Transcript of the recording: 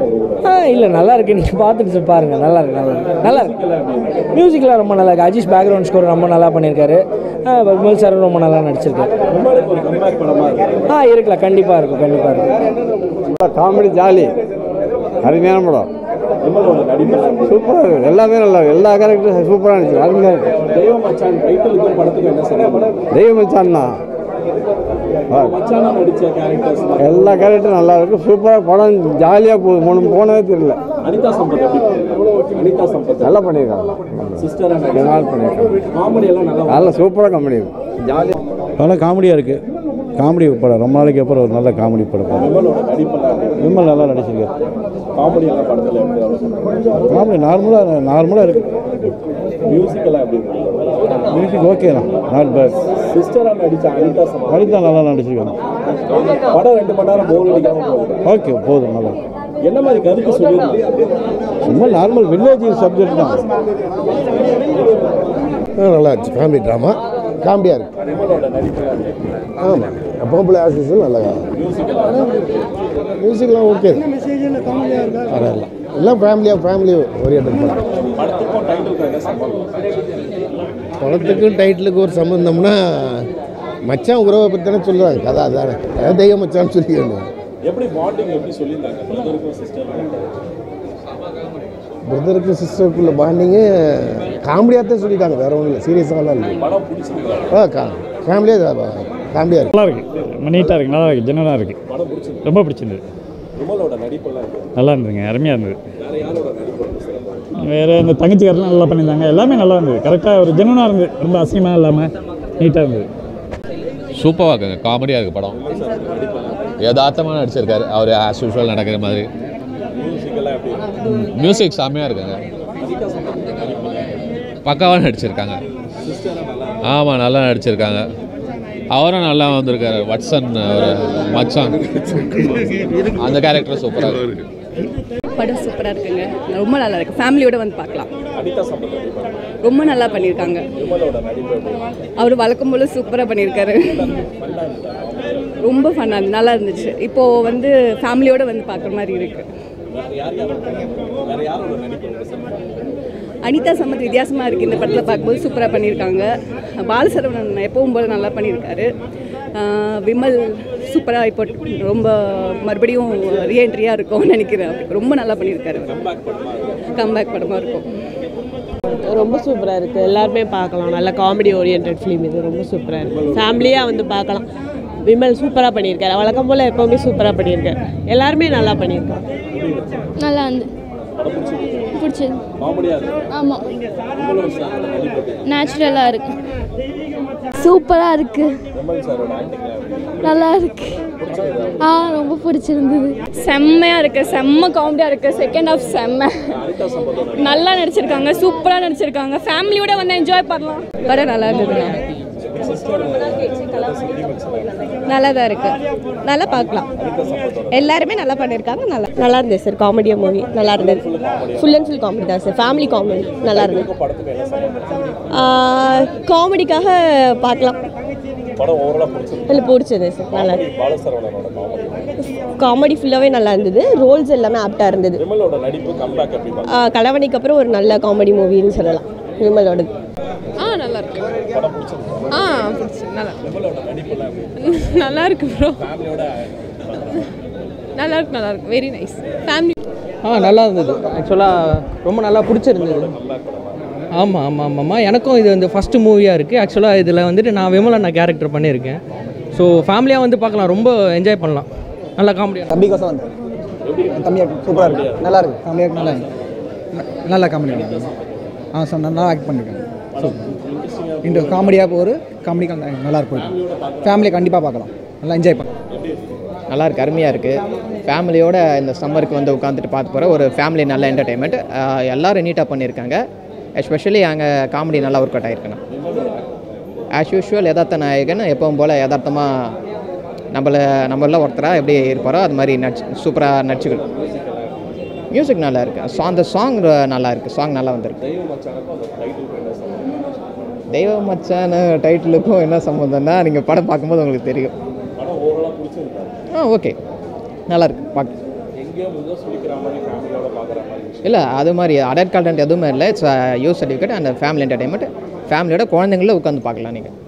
ஆ இல்லை நல்லா இருக்கு நீங்கள் பார்த்துட்டு பாருங்கள் நல்லா இருக்கு நல்லா இருக்கு நல்லா இருக்கு மியூசிக்லாம் ரொம்ப நல்லா இருக்கு அஜீஷ் பேக்ரவுண்ட் ஸ்கோர் ரொம்ப நல்லா பண்ணியிருக்காரு ஆ, விமல் சாரும் ரொம்ப நல்லா நடிச்சிருக்காரு ஆ இருக்கலாம் கண்டிப்பாக இருக்கும் கண்டிப்பாக இருக்கும் காமெடி ஜாலி அருமையான படம் சூப்பராக இருக்கு எல்லாமே நல்லா இருக்கு எல்லா கேரக்டரும் சூப்பராக இருந்துச்சு அருமையாக இருக்கு தெய்வ மச்சான் டைட்டிலுக்கும் படத்துக்கும் என்ன சொல்லுங்க தெய்வ மச்சான்னா மச்சானா நடிச்ச கேரக்டர்ஸ் எல்லா கேரக்டரும் நல்லா இருக்கு சூப்பராக படம் ஜாலியாக போகுது மூணு போனதே தெரியல அனிதா சம்பத் எப்படி அனிதா சம்பத் நல்லா பண்ணியிருக்காங்க சிஸ்டரா நல்லா பண்ணியிருக்காங்க காமெடி எல்லாம் நல்லா நல்லா சூப்பராக காமெடி இருக்கு ஜாலியாக நல்லா காமெடியாக இருக்குது காமெடி படம் ரொம்ப நாளைக்கு அப்புறம் ஒரு நல்ல காமெடி படம் படம் விமலோட நடிப்பெல்லாம் எப்படி விமல் நல்லா நடிச்சிருக்காரு காமெடி எல்லாம் படத்துல எப்படி அவ்வளவு காமெடி நார்மலாக நார்மலாக இருக்குது மியூசிக் எல்லாம் எப்படி இருக்கு மியூசிக் ஓகே தான் நாட் பேட் சிஸ்டரா நடிச்ச அனிதா சம்பத் அனிதா நல்லா நடிச்சிருக்காங்க படம் ரெண்டு மணி நேரம் போர் அடிக்காம போகுது ஓகே போதும் நல்லா என்ன மாதிரி கருத்து சொல்லியிருந்தீங்க சும்மா நார்மல் வில்லேஜ் சப்ஜெக்ட் தான் நல்லா இருந்துச்சு ஃபேமிலி ட்ராமா காமெடியாக இருக்கு விமலோட நடிப்பு ஆமாம் பாப்புலர் ஆசிஸும் நல்லா மியூசிக்லாம் ஓகே பரவாயில்ல எல்லாம் ஃபேமிலியாக ஃபேமிலி ஓரியன்ட் படம் படத்துக்கும் டைட்டிலுக்கும் என்ன சம்பந்தம் படத்துக்கும் டைட்டிலுக்கு ஒரு சம்மந்தம்னா மச்சான் உறவை பற்றி தானே சொல்லுவாங்க கதை அதானே அதான் தெய்வ மச்சான்னு சொல்லி எப்படி பாண்டிங் எப்படி சொல்லியிருந்தாங்க பிரதருக்கும் சிஸ்டர் பிரதருக்கு சிஸ்டருக்குள்ள பாண்டிங்கு காமெடியாக தான் சொல்லிட்டாங்க வேற ஒன்றும் இல்லை சீரியஸாலாம் இல்லை படம் பிடிச்சிருந்தா ஆ கா ஃபேமிலியாக காமெடியாக இருக்கு நல்லா இருக்கு நீட்டாக இருக்கு நல்லா இருக்கு ஜெனரலாக இருக்கு படம் பிடிச்சிருந்தது ரொம்ப பிடிச்சிருந்தது விமலோட நடிப்பெல்லாம் எப்படி நல்லா இருந்ததுங்க அருமையாக இருந்தது வேற யாரோட நடிப்பு வந்து சிறந்தது? வேறு இந்த தங்கச்சிக்காரெலாம் நல்லா பண்ணியிருந்தாங்க எல்லாமே நல்லா இருந்தது கரெக்டாக ஒரு ஜெனுவனாக இருந்தது ரொம்ப அசிங்கமாக இல்லாமல் நீட்டாக இருந்தது சூப்பராக இருக்குங்க காமெடியாக இருக்குது படம் யதார்த்தமாக நடிச்சிருக்காரு அவர் ஆஸ் யூஷுவல் நடக்கிற மாதிரி மியூசிக் செம்மையாக இருக்குங்க பக்காவாக நடிச்சிருக்காங்க ஆமாம் நல்லா நடிச்சிருக்காங்க அவரும் நல்லா வந்திருக்காரு வட்சன் ஒரு மச்சான் அந்த கேரக்டர் சூப்பராக இருக்கு படம் சூப்பராக இருக்குங்க ரொம்ப நல்லா இருக்கு ஃபேமிலியோட வந்து பார்க்கலாம் அனிதா சம்பத் எப்படி பண்ணாங்க? ரொம்ப நல்லா பண்ணியிருக்காங்க விமலோட நடிப்பு எப்படி அவர் வழக்கம் போல சூப்பராக பண்ணியிருக்காரு ரொம்ப ஃபன்னாக இருந்துச்சு நல்லா இருந்துச்சு இப்போது வந்து ஃபேமிலியோட வந்து பார்க்குற மாதிரி இருக்கு வேற யார் யாரோட வேற யாரோட நடிப்பு உங்களுக்கு சிறந்தது? அனிதா சமத் வித்தியாசமாக இருக்குது இந்த படத்தில் பார்க்கும்போது சூப்பராக பண்ணியிருக்காங்க பாலசரவணன் எப்பவும் போல நல்லா பண்ணியிருக்காரு ஆஹ் விமல் சூப்பராக இப்போ ரொம்ப மறுபடியும் ரீஎன்ட்ரியாக இருக்கும்னு நினைக்கிறேன் ரொம்ப நல்லா பண்ணியிருக்காரு கம்பேக் படமாக இருக்கும் ரொம்ப சூப்பராக இருக்குது எல்லாருமே பார்க்கலாம் நல்ல காமெடி ஓரியன்ட் ஃபிலிம் இது ரொம்ப சூப்பராக இருக்குது ஃபேமிலியாக வந்து பார்க்கலாம் விமல் சூப்பராக பண்ணியிருக்காரு வழக்கம் போல் எப்போவுமே சூப்பராக பண்ணியிருக்காரு எல்லாருமே நல்லா பண்ணியிருக்காங்க நல்லா வந்து பிடிச்சது காமெடியா இருக்கு ஆமாம் விமலோட சாரோட நடிப்பு எப்படி? நேச்சுரலாக இருக்கு சூப்பராக இருக்கு விமல் சாரோட ஆக்டிங்லாம் எப்படி? நல்லா இருக்கு ஆ ரொம்ப பிடிச்சிருந்தது செம்மையாக இருக்கு செம்ம காமெடியாக இருக்கு செகண்ட் ஆஃப் செம்ம அனிதா சம்பத்தோட நல்லா நடிச்சிருக்காங்க சூப்பராக நடிச்சிருக்காங்க ஃபேமிலியோட வந்து என்ஜாய் பண்ணலாம் படம் நல்லா இருந்ததுண்ணா நல்லா தான் இருக்கு நல்லா பார்க்கலாம் எல்லாருமே நல்லா பண்ணியிருக்காங்க நல்லா நல்லா இருந்தது சார் காமெடியாக மூவி நல்லா இருந்தது ஃபுல் அண்ட் ஃபுல் காமெடி தான் சார் ஃபேமிலி காமெடி நல்லா இருந்தது படத்துக்கு என்ன சம்பந்தம் காமெடிக்காக பார்க்கலாம் படம் ஓவரலா பிடிச்சிருக்கு இல்லை பிடிச்சது சார் நல்லா இருக்கு பாலசரவணனோட காமெடி காமெடி ஃபுல்லாகவே நல்லா இருந்தது ரோல்ஸ் எல்லாமே ஆப்டாக இருந்தது விமலோட நடிப்பு கம்பேக் எப்படி பண்ணாங்க? ஆ, கலவணிக்கு அப்புறம் ஒரு நல்ல காமெடி மூவின்னு சொல்லலாம் விமலோடது ஆ நல்லா இருக்கு படம் பிடிச்சிருக்கு ஆ பிடிச்சி நல்லா விமலோட நடிப்பெல்லாம் எப்படி நல்லா இருக்கு ப்ரோ ஃபேமிலியோட நல்லா இருக்கு நல்லா இருக்கு வெரி நைஸ் ஃபேமிலி ஆ நல்லா இருந்தது ஆக்சுவலாக ரொம்ப நல்லா பிடிச்சிருந்தது ஆமாம் ஆமாம் ஆமாம்மா எனக்கும் இது வந்து ஃபஸ்ட்டு மூவியாக இருக்குது ஆக்சுவலாக இதில் வந்துட்டு நான் விமலா நான் கேரக்டர் பண்ணியிருக்கேன் ஸோ ஃபேமிலியாக வந்து பார்க்கலாம் ரொம்ப என்ஜாய் பண்ணலாம் நல்லா காமெடியாக தம்பி கோசம் வந்து தம்பியா சூப்பராக இருக்கு நல்லா இருக்கு ஃபேமிலியாக நல்லா இருக்கு நல்லா காமெடி ஆ சார் நல்லா ஆக்ட் பண்ணியிருக்கேன் சூப்பர் இந்த காமெடியாக ஒரு காமெடி நல்லா இருக்கும் ஃபேமிலியை கண்டிப்பாக பார்க்கலாம் நல்லா என்ஜாய் பண்ணலாம் நல்லா இருக்கு அருமையாக இருக்குது ஃபேமிலியோட இந்த சம்மருக்கு வந்து உட்காந்துட்டு பார்த்து போகிற ஒரு ஃபேமிலி நல்ல என்டர்டைன்மெண்ட் எல்லாரும் நீட்டாக பண்ணியிருக்காங்க எஸ்பெஷலி அங்கே காமெடி நல்லா ஒர்க் அவுட் ஆயிருக்குண்ணா ஆஸ் யூஷுவல் யதார்த்த நாயகன் எப்பவும் போல் யதார்த்தமாக நம்மளை நம்மள ஒருத்தராக எப்படி இருப்பாரோ அது மாதிரி நடிச்சு சூப்பராக நடிச்சுக்கணும் மியூசிக் நல்லா இருக்குது ஸோ அந்த சாங் நல்லா இருக்குது சாங் நல்லா வந்திருக்கு தெய்வ மச்சான டைட்டிலுக்கும் என்ன சம்மந்தம்னா நீங்கள் படம் பார்க்கும்போது உங்களுக்கு தெரியும் ஆ ஓகே நல்லா இருக்கு பார்க்க மியூசிக்கே முழுதாக சொல்லிக்கிற மாதிரி ஃபேமிலியோட பார்க்குற மாதிரி விஷயம் இல்லை அது மாதிரி அடல்ட் கான்டென்ட் எதுவுமே இல்லை it's U's certificate and family entertainment ஃபேமிலியோட குழந்தைங்கள உட்காந்து பார்க்கலாம் நீங்கள்